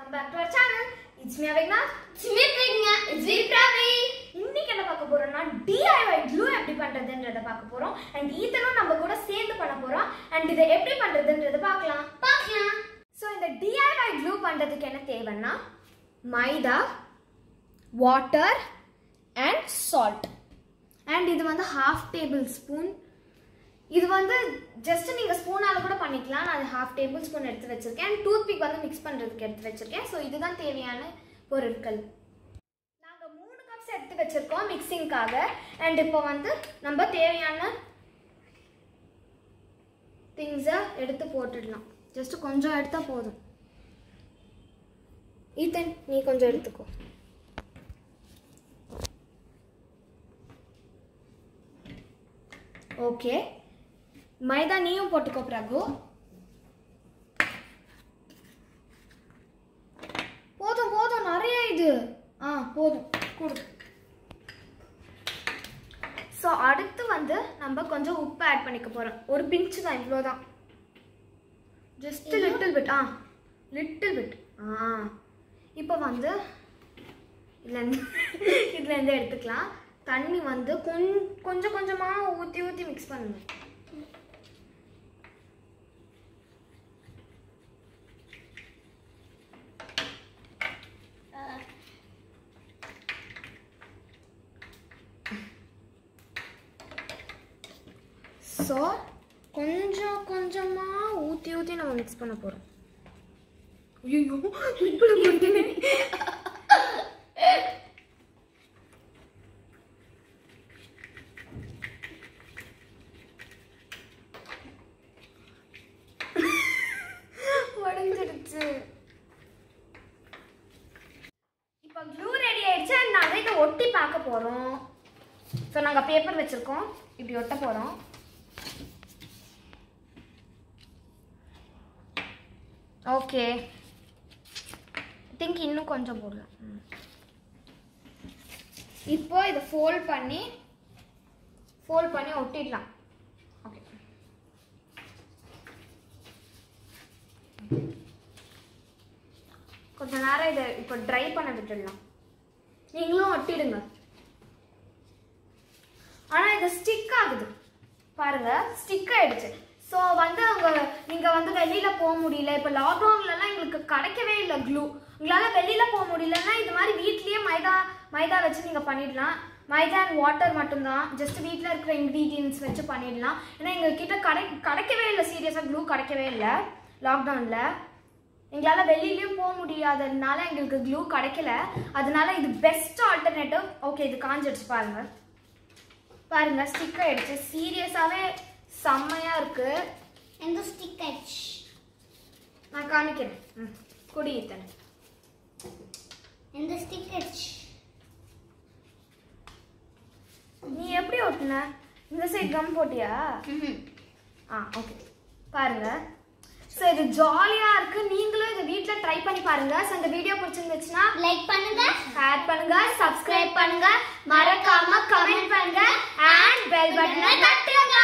Welcome back to our channel it's me அவேக்னா ஸ்மித்ங்க ஜி பிரவி இன்னைக்கு என்ன பார்க்க போறோம்னா டிஐஒய் க்ளூ எப்படி பண்றதுன்றத பார்க்க போறோம் அண்ட் ஈத்தனும் நம்ம கூட சேர்ந்து பண்ண போறோம் அண்ட் இதை எப்படி பண்றதுன்றத பார்க்கலாம் பார்க்கலாம் ஸோ இந்த டிஐஒய் க்ளூ பண்றதுக்கு என்ன தேவைன்னா maida water and salt and இது வந்து ஹாஃப் டேபிள் ஸ்பூன் இது வந்து ஜஸ்ட் நீங்கள் ஸ்பூனால கூட பண்ணிக்கலாம் நான் ஹாஃப் டேபிள் ஸ்பூன் எடுத்து வச்சிருக்கேன் அண்ட் டூத் பிக் வந்து மிக்ஸ் பண்ணுறதுக்கு எடுத்து வச்சிருக்கேன் ஸோ இதுதான் தேவையான பொருட்கள் நாங்கள் மூணு கப்ஸ் எடுத்து வச்சிருக்கோம் மிக்சிங்காக அண்ட் இப்போ வந்து நம்ம தேவையான திங்ஸை எடுத்து போட்டுடலாம் ஜஸ்ட் கொஞ்சம் எடுத்தால் போதும் ஈத்தன் நீ கொஞ்சம் எடுத்துக்கோ ஓகே மைதா நீயும் போட்டுக்கோ பிரகு போதும் போதும் நிறைய இது ஆ போதும் கொடு ஸோ அடுத்து வந்து நம்ம கொஞ்சம் உப்பு ஆட் பண்ணிக்க போகிறோம் ஒரு பிஞ்சு தான் இவ்வளோதான் ஜஸ்ட் லிட்டில் பிட் ஆ லிட்டில் பிட் ஆ இப்போ வந்து இதுலேருந்து இதுலேருந்து எடுத்துக்கலாம் தண்ணி வந்து கொஞ் கொஞ்சம் கொஞ்சமாக ஊற்றி ஊற்றி மிக்ஸ் பண்ணுங்க ஸோ கொஞ்சம் கொஞ்சமாக ஊற்றி ஊற்றி நம்ம மிக்ஸ் பண்ண போகிறோம் ஐயோ இப்படி போட்டேனே உடஞ்சிருச்சு இப்போ க்ளூ ரெடி ஆயிடுச்சு and நாங்க இதை ஒட்டி பார்க்க போறோம் ஸோ நாங்கள் பேப்பர் வச்சிருக்கோம் இப்படி ஒட்ட போறோம் ஓகே திங்க் இன்னும் கொஞ்சம் போடலாம் ம். இப்போ இதை ஃபோல்ட் பண்ணி ஃபோல்ட் பண்ணி ஒட்டிடலாம் ஓகே கொஞ்ச நேரம் இதை இப்போ ட்ரை பண்ண விட்டுடலாம் நீங்களும் ஒட்டிடுங்க ஆனால் இது ஸ்டிக் ஆகுது பாருங்க ஸ்டிக் ஆயிடுச்சு ஸோ வந்து அவங்க நீங்கள் வந்து வெளியில் போக முடியல இப்போ லாக்டவுன்லலாம் எங்களுக்கு கிடைக்கவே இல்லை க்ளூ உங்களால் வெளியில் போக முடியலன்னா இது மாதிரி வீட்லேயே மைதா மைதா வச்சு நீங்கள் பண்ணிடலாம் மைதா அண்ட் வாட்டர் மட்டும்தான் ஜஸ்ட் வீட்டில் இருக்கிற இன்க்ரீடியன்ஸ் வச்சு பண்ணிடலாம் ஏன்னா எங்ககிட்ட கடை கிடைக்கவே இல்லை சீரியஸாக க்ளூ கிடைக்கவே இல்லை லாக்டவுனில் எங்களால் வெளியிலயும் போக முடியாததுனால எங்களுக்கு க்ளூ கிடைக்கல அதனால இது பெஸ்ட் ஆல்டர்னேட்டிவ் ஓகே இது காஞ்சிடுச்சு பாருங்க பாருங்க ஸ்டிக் ஆயிடுச்சு சீரியஸாவே செம்மையா இருக்கு எந்த ஸ்டிக் ஆயிடுச்சு நான் காமிக்கிறேன் ம், குடி இத்தனை எந்த ஸ்டிக் ஆயிடுச்சு நீ எப்படி ஓட்டுன இந்த சைடு கம் போட்டியா ம்ஹும். ஆ ஓகே பாருங்க ஸோ இது ஜாலியாக இருக்கு நீங்களும் இதை வீட்டில் ட்ரை பண்ணி பாருங்க ஸோ இந்த வீடியோ பிடிச்சிருந்துச்சுன்னா லைக் பண்ணுங்க ஷேர் பண்ணுங்க சப்ஸ்கிரைப் பண்ணுங்க மறக்காம கமெண்ட் பண்ணுங்க அண்ட் பெல் பட்டனை தட்டுங்க